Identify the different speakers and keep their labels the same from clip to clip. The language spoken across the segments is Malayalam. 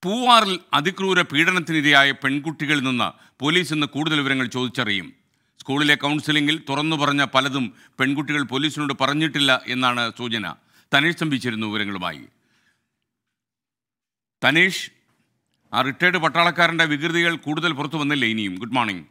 Speaker 1: പൂവാറിൽ അതിക്രൂര പീഡനത്തിനിരയായ പെൺകുട്ടികളിൽ നിന്ന് പോലീസ് ഇന്ന് കൂടുതൽ വിവരങ്ങൾ ചോദിച്ചറിയും സ്കൂളിലെ കൗൺസിലിംഗിൽ തുറന്നു പറഞ്ഞ പലതും പെൺകുട്ടികൾ പോലീസിനോട് പറഞ്ഞിട്ടില്ല എന്നാണ് സൂചന തനേഷ് തമ്പിച്ചിരുന്നു വിവരങ്ങളുമായി തനേഷ് ആ റിട്ടയർഡ് പട്ടാളക്കാരൻ്റെ വികൃതികൾ കൂടുതൽ പുറത്തു വന്നില്ലേ ഇനിയും ഗുഡ് മോർണിംഗ്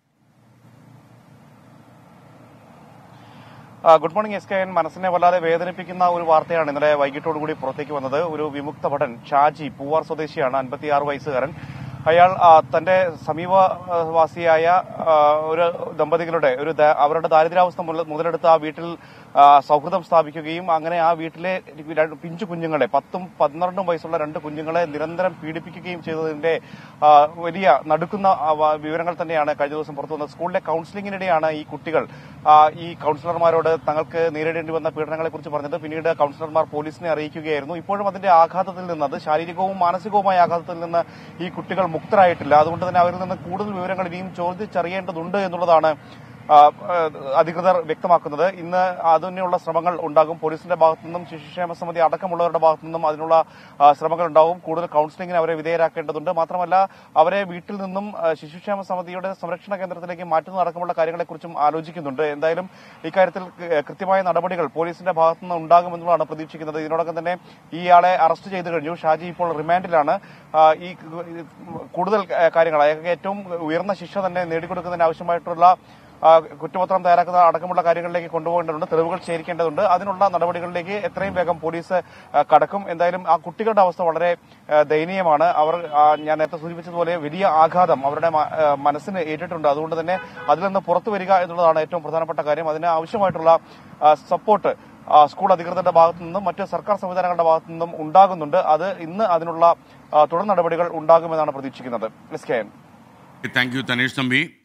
Speaker 2: ആ, good morning S K N മനസ്സിനെ വല്ലാതെ വേദനിപ്പിക്കുന്ന ഒരു വാർത്തയാണ് ഇന്നലെ വൈകിട്ടോടുകൂടി പുറത്തേക്ക് വന്നത് ഒരു വിമുക്ത ഭടൻ ഷാജി പൂവാർ സ്വദേശിയാണ് അൻപത്തിയാറ് വയസ്സുകാരൻ അയാൾ ആ, തന്റെ സമീപവാസിയായ ആ, ഒരു ദമ്പതികളുടെ ഒരു ദ- അവരുടെ ദാരിദ്ര്യാവസ്ഥ മുതൽ- മുതലെടുത്ത് ആ വീട്ടിൽ ആ, സൗഹൃദം സ്ഥാപിക്കുകയും അങ്ങനെ ആ വീട്ടിലെ രണ്ട് പിഞ്ചു കുഞ്ഞുങ്ങളെ പത്തും പന്ത്രണ്ടും വയസ്സുള്ള രണ്ട് കുഞ്ഞുങ്ങളെ നിരന്തരം പീഡിപ്പിക്കുകയും ചെയ്തതിന്റെ ആ, വലിയ നടുക്കുന്ന ആ, വ- വിവരങ്ങൾ തന്നെയാണ് കഴിഞ്ഞ ദിവസം പുറത്തു വന്നത് സ്കൂളിലെ കൌൺസിലിംഗിനിടെയാണ് ഈ കുട്ടികൾ ആ, ഈ കൌൺസിലർമാരോട് തങ്ങൾക്ക് നേരിടേണ്ടി വന്ന പീഡനങ്ങളെ കുറിച്ച് പറഞ്ഞത് പിന്നീട് കൌൺസിലർമാർ പോലീസിനെ അറിയിക്കുകയായിരുന്നു ഇപ്പോഴും അതിന്റെ ആഘാതത്തിൽ നിന്ന് അത് ശാരീരികവും മാനസികവുമായ ആഘാതത്തിൽ നിന്ന് ഈ കുട്ടികൾ മുക്തരായിട്ടില്ല അതുകൊണ്ട് തന്നെ അവരിൽ നിന്ന് കൂടുതൽ വിവരങ്ങൾ ഇനിയും ചോദിച്ചറിയേണ്ടതുണ്ട് എന്നുള്ളതാണ് ആ, ആ, അധികൃതർ വ്യക്തമാക്കുന്നത് ഇന്ന് അതിനുള്ള ശ്രമങ്ങൾ ഉണ്ടാകും പോലീസിന്റെ ഭാഗത്തു നിന്നും ശിശുക്ഷേമ സമിതി അടക്കമുള്ളവരുടെ ഭാഗത്തു നിന്നും അതിനുള്ള ആ, ശ്രമങ്ങൾ ഉണ്ടാകും കൂടുതൽ കൌൺസിലിംഗിന് അവരെ വിധേയരാക്കേണ്ടതുണ്ട് മാത്രമല്ല അവരെ വീട്ടിൽ നിന്നും ആ, ശിശുക്ഷേമ സമിതിയുടെ സംരക്ഷണ കേന്ദ്രത്തിലേക്ക് മാറ്റുന്ന അടക്കമുള്ള കാര്യങ്ങളെക്കുറിച്ചും ആലോചിക്കുന്നുണ്ട് എന്തായാലും ഇക്കാര്യത്തിൽ ക- കൃത്യമായ നടപടികൾ പോലീസിന്റെ ഭാഗത്തു നിന്ന് ഉണ്ടാകുമെന്നുള്ളതാണ് പ്രതീക്ഷിക്കുന്നത് ഇതിനോടൊപ്പം തന്നെ ഇയാളെ അറസ്റ്റ് ചെയ്തു കഴിഞ്ഞു ഷാജി ഇപ്പോൾ റിമാൻഡിലാണ് ആ, ഈ കൂടുതൽ കാര്യങ്ങൾ അയാൾക്ക് ഏറ്റവും ഉയർന്ന ശിക്ഷ തന്നെ നേടിക്കൊടുക്കുന്നതിന് ആവശ്യമായിട്ടുള്ള ആ, കുറ്റപത്രം തയ്യാറാക്കുന്ന അടക്കമുള്ള കാര്യങ്ങളിലേക്ക് കൊണ്ടുപോകേണ്ടതുണ്ട് തെളിവുകൾ ശേഖരിക്കേണ്ടതുണ്ട് അതിനുള്ള നടപടികളിലേക്ക് എത്രയും വേഗം പോലീസ് ആ, കടക്കും എന്തായാലും ആ കുട്ടികളുടെ അവസ്ഥ വളരെ ആ, ദയനീയമാണ് അവർ ആ, ഞാൻ നേരത്തെ സൂചിപ്പിച്ചതുപോലെ വലിയ ആഘാതം അവരുടെ മ- ആ, മനസ്സിന് ഏറ്റിട്ടുണ്ട് അതുകൊണ്ട് തന്നെ അതിൽ നിന്ന് പുറത്തു വരിക എന്നുള്ളതാണ് ഏറ്റവും പ്രധാനപ്പെട്ട കാര്യം അതിന് ആവശ്യമായിട്ടുള്ള ആ, സപ്പോർട്ട് ആ, സ്കൂൾ അധികൃതരുടെ ഭാഗത്തു നിന്നും മറ്റ് സർക്കാർ സംവിധാനങ്ങളുടെ ഭാഗത്തു നിന്നും ഉണ്ടാകുന്നുണ്ട് അത് ഇന്ന് അതിനുള്ള ആ, തുടർ നടപടികൾ ഉണ്ടാകുമെന്നാണ് പ്രതീക്ഷിക്കുന്നത് S K N
Speaker 1: thank you Thanesh Thampi